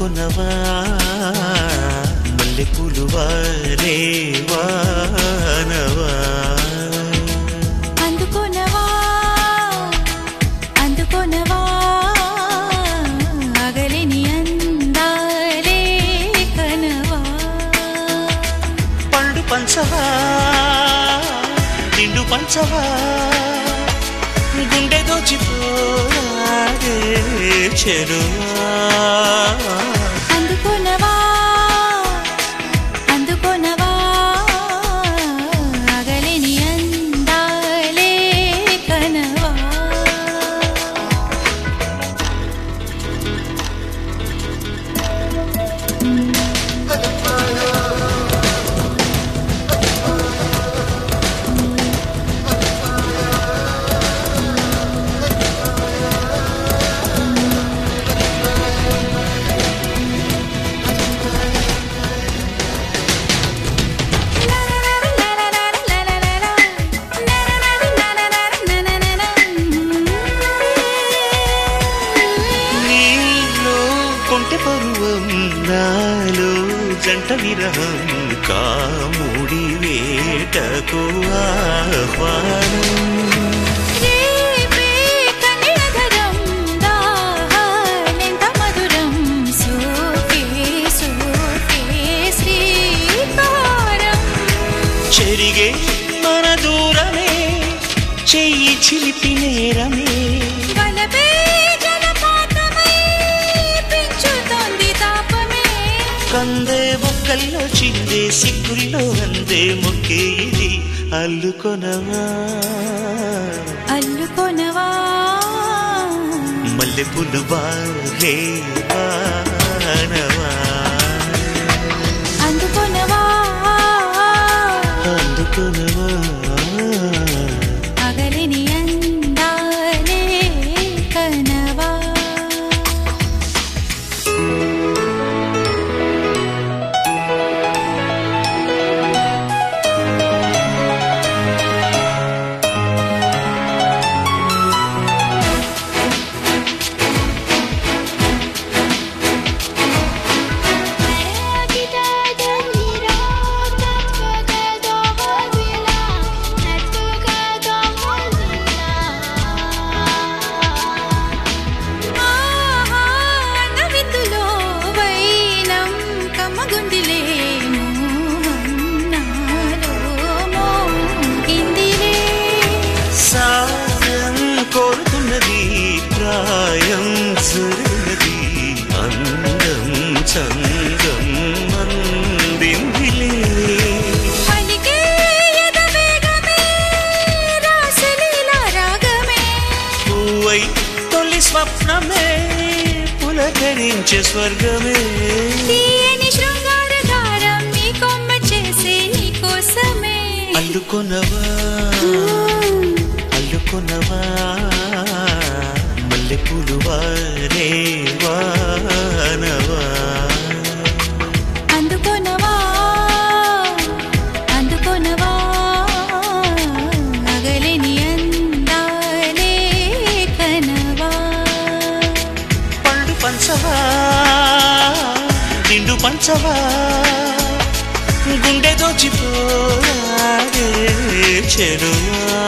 అందుకొనవా మల్లె పులువారే వానవా అందుకొనవా అందుకొనవా అగలిని అందాలే కనవా పండు పంచవా నిండు పంచవా గుండె దోచిపోరాడే చెరువా అందుకొనవా అందుకొనవా అగలిని అందాలే కనవా నీలో కొంటె పరువం నాలో జంట విరహం కాముడి వేటకు ఆహ్వానం రేపే కన్యధరం దాహాలెంత మధురం సోకే సోకే శ్రీకారం చెరిగే మన దూరమే చెయ్యి చిలిపి నేరమే వలపే జలపాతమై పెంచుతోంది తాపమే కందే బొక్కల్లో చిందే సిగ్గుల్లో అందే మొక్కే ఇది అల్లుకొనవా అల్లుకొనవా మల్లె పులు బాలే వానవా అందుకొనవా అందుకొనవా అగలిని అందాలే కనవా ఆహా నవిందులో వైనం కమ్మగుందిలే మోహన్నాలో మోగిందిలే సాయం కోరుతున్నది ప్రాయం సరినది అందం చందం అందిందిలే పలికే ఎదవేగమే రాసలీలా రాగమే పువ్వై తొలి స్వప్నమే పులకరించే స్వర్గమే తీయని శృంగార దారం నీ కొమ్మ చేసే నీ కోసమే అల్లుకొనవా అల్లుకొనవా మల్లె పులువారే వానవా అందుకొనవా అందుకొనవా అగలిని అందాలే కనవా పండు పంచవా నిండు పంచవా గుండె దోచిపోరాడే చెరువా